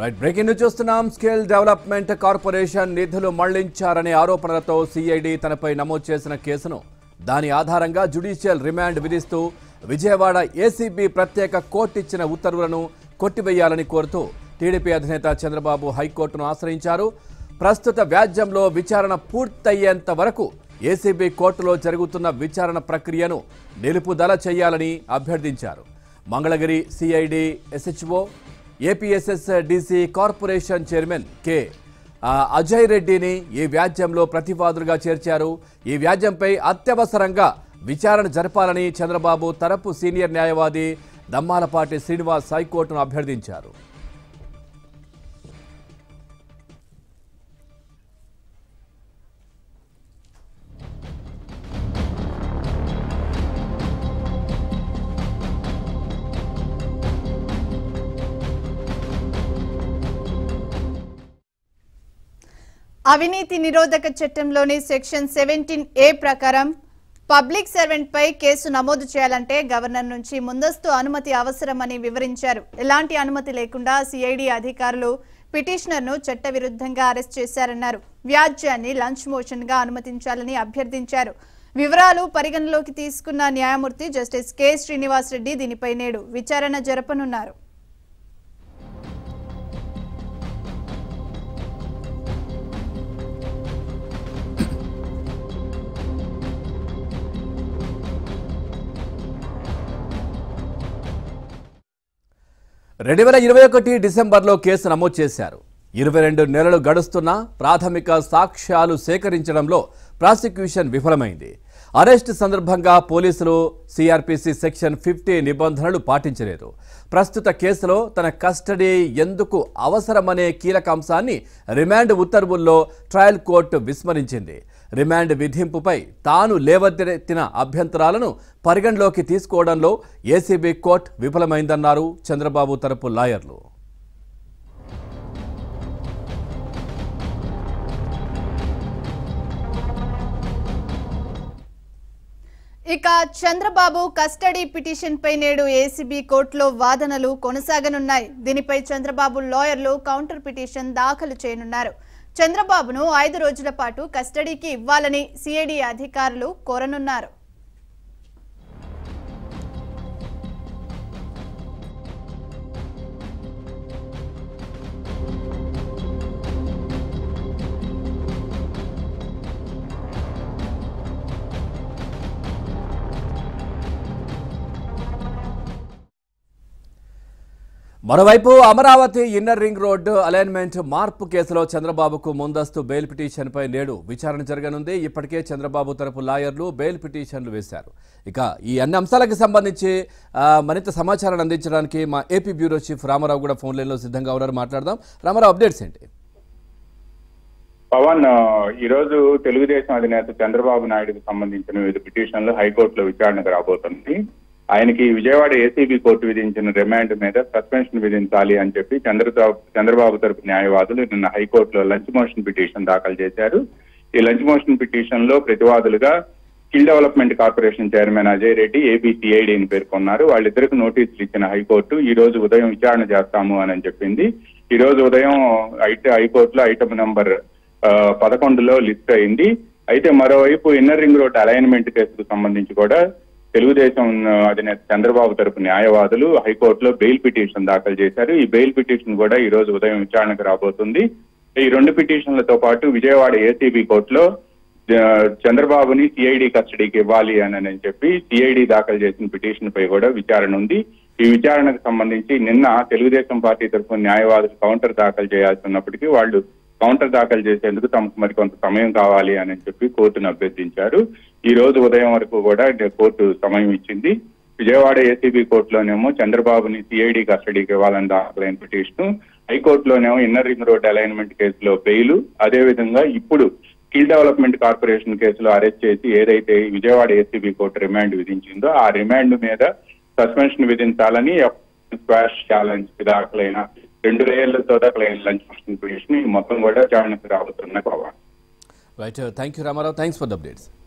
right breaking news చూస్తున్నాం skill development corporation నిధులు మళ్లించారనే ఆరోపణలతో సిఐడి తనపై నమోదు చేసిన కేసును దాని ఆధారంగా జ్యుడిషియల్ రిమాండ్ విధిస్తూ విజయవాడ ఏసీబీ ప్రత్యేక కోర్టు ఇచ్చిన ఉత్తర్వులను కొట్టివేయాలని కోరుతూ టీడీపీ అధినేత చంద్రబాబు హైకోర్టును ఆశ్రయించారు ప్రస్తుత వ్యాజ్యంలో విచారణ పూర్తయ్యేంత వరకు ఏసీబీ కోర్టులో జరుగుతున్న విచారణ ప్రక్రియను నిలుపుదల చేయాలని అభ్యర్థించారు Mangalagiri CID SHO APSSDC corporation chairman K ఆ, అజయ్ రెడ్డిని ఈ వ్యాజ్యంలో ప్రతివాదులుగా చేర్చారు ఈ వ్యాజ్యంపై అత్యవసరంగా విచారణ జరపాలని చంద్రబాబు తరపు సీనియర్ న్యాయవాది దమ్మాలపాటి శ్రీనివాస్ హైకోర్టును అభ్యర్థించారు అవినీతి నిరోధక చట్టంలోని సెక్షన్ సెవెంటీన్ ఏ ప్రకారం పబ్లిక్ సర్వెంట్ పై కేసు నమోదు చేయాలంటే గవర్నర్ నుంచి ముందస్తు అనుమతి అవసరమని వివరించారు ఎలాంటి అనుమతి లేకుండా సిఐడి అధికారులు పిటిషనర్ ను చట్టవిరుద్ధంగా అరెస్ట్ చేశారన్నారు వ్యాజ్యాన్ని లంచ్ మోషన్ గా అనుమతించాలని అభ్యర్థించారు వివరాలు పరిగణలోకి తీసుకున్న న్యాయమూర్తి జస్టిస్ కె శ్రీనివాస్ రెడ్డి దీనిపై నేడు విచారణ జరపనున్నారు రెండు వేల ఇరవై ఒకటి డిసెంబర్లో కేసు నమోదు చేశారు ఇరవై రెండు నెలలు గడుస్తున్నా ప్రాథమిక సాక్ష్యాలు సేకరించడంలో ప్రాసిక్యూషన్ విఫలమైంది అరెస్ట్ సందర్భంగా పోలీసులు సిఆర్పిసి సెక్షన్ ఫిఫ్టీ నిబంధనలు పాటించలేదు ప్రస్తుత కేసులో తన కస్టడీ ఎందుకు అవసరమనే కీలక అంశాన్ని రిమాండ్ ఉత్తర్వుల్లో ట్రయల్ కోర్టు విస్మరించింది రిమాండ్ విధింపుపై తాను లేవనెత్తిన అభ్యంతరాలను పరిగణలోకి తీసుకోవడంలో ఏసీబీ కోర్టు విఫలమైందన్నారు చంద్రబాబు తరపు లాయర్లు ఇక చంద్రబాబు కస్టడీ పిటిషన్ పై నేడు ఏసీబీ కోర్టులో వాదనలు కొనసాగనున్నాయి దీనిపై చంద్రబాబు లాయర్లు కౌంటర్ పిటిషన్ దాఖలు చేయనున్నారు చంద్రబాబును ఐదు రోజుల పాటు కస్టడీకి ఇవ్వాలని సిఐడి అధికారులు కోరనున్నారు మరోవైపు Amaravati inner ring road alignment మార్పు కేసులో చంద్రబాబుకు ముందస్తు బెయిల్ పిటిషన్పై నేడు విచారణ జరగనుంది ఇప్పటికే చంద్రబాబు తరపు లాయర్లు బెయిల్ పిటిషన్లు వేశారు ఇక ఈ అన్ని అంశాలకు సంబంధించి ఆ, మరింత సమాచారాన్ని అందించడానికి మా ఏపీ బ్యూరో చీఫ్ రామారావు కూడా ఫోన్ లైన్లో సిద్ధంగా ఉన్నారు మాట్లాడదాం రామారావు అప్డేట్స్ ఏంటి పవన్ ఆ, ఈ రోజు తెలుగుదేశం అధినేత చంద్రబాబు నాయుడుకి సంబంధించిన వివిధ పిటిషన్లు హైకోర్టులో విచారణకు రాబోతుంది ఆయనకి విజయవాడ ఏసీబీ కోర్టు విధించిన రిమాండ్ మీద సస్పెన్షన్ విధించాలి అని చెప్పి చంద్రబాబు చంద్రబాబు తరపు న్యాయవాదులు నిన్న హైకోర్టులో లంచ్ మోషన్ పిటిషన్ దాఖలు చేశారు ఈ లంచ్ మోషన్ పిటిషన్ లో ప్రతివాదులుగా skill development corporation chairman Ajay Reddy ఏబిసిఐడిని పేర్కొన్నారు వాళ్ళిద్దరికి నోటీసులు ఇచ్చిన హైకోర్టు ఈ రోజు ఉదయం విచారణ చేస్తాము అని చెప్పింది ఈ రోజు ఉదయం ఐట హైకోర్టులో ఐటమ్ నంబర్ ఆ, పదకొండులో లిస్ట్ అయింది అయితే మరోవైపు ఇన్నర్ రింగ్ రోడ్ అలైన్మెంట్ కేసుకు సంబంధించి కూడా తెలుగుదేశం ఆ, అధినేత చంద్రబాబు తరపు న్యాయవాదులు హైకోర్టులో బెయిల్ పిటిషన్ దాఖలు చేశారు ఈ బెయిల్ పిటిషన్ కూడా ఈ రోజు ఉదయం విచారణకు రాబోతుంది ఈ రెండు పిటిషన్లతో పాటు విజయవాడ ఏసీబీ కోర్టులో ఆ, చంద్రబాబుని సిఐడి కస్టడీకి ఇవ్వాలి అని అని చెప్పి సిఐడి దాఖలు చేసిన పిటిషన్ పై కూడా విచారణ ఉంది ఈ విచారణకు సంబంధించి నిన్న తెలుగుదేశం పార్టీ తరఫున న్యాయవాదులు కౌంటర్ దాఖలు చేయాల్సి ఉన్నప్పటికీ వాళ్ళు కౌంటర్ దాఖలు చేసేందుకు తమకు మరి కొంత సమయం కావాలి అని చెప్పి కోర్టును అభ్యర్థించారు ఈ రోజు ఉదయం వరకు కూడా కోర్టు సమయం ఇచ్చింది విజయవాడ ఏసీబీ కోర్టులోనేమో చంద్రబాబుని సిఐడి కస్టడీకి ఇవ్వాలని దాఖలైన పిటిషన్ హైకోర్టులోనేమో ఇన్నర్ రింగ్ రోడ్ అలైన్మెంట్ కేసులో బెయిల్ అదేవిధంగా ఇప్పుడు స్కిల్ డెవలప్మెంట్ కార్పొరేషన్ కేసులో అరెస్ట్ చేసి ఏదైతే విజయవాడ ఏసీబీ కోర్టు రిమాండ్ విధించిందో ఆ రిమాండ్ మీద సస్పెన్షన్ విధించాలని స్క్వాష్ ఛాలెంజ్ కి దాఖలైన రెండు వేలతో దాఖలైన లంచ్ పిటిషన్ ఈ మొత్తం కూడా విచారణకు రాబోతున్న Pavan right thank you Ramarao thanks for the updates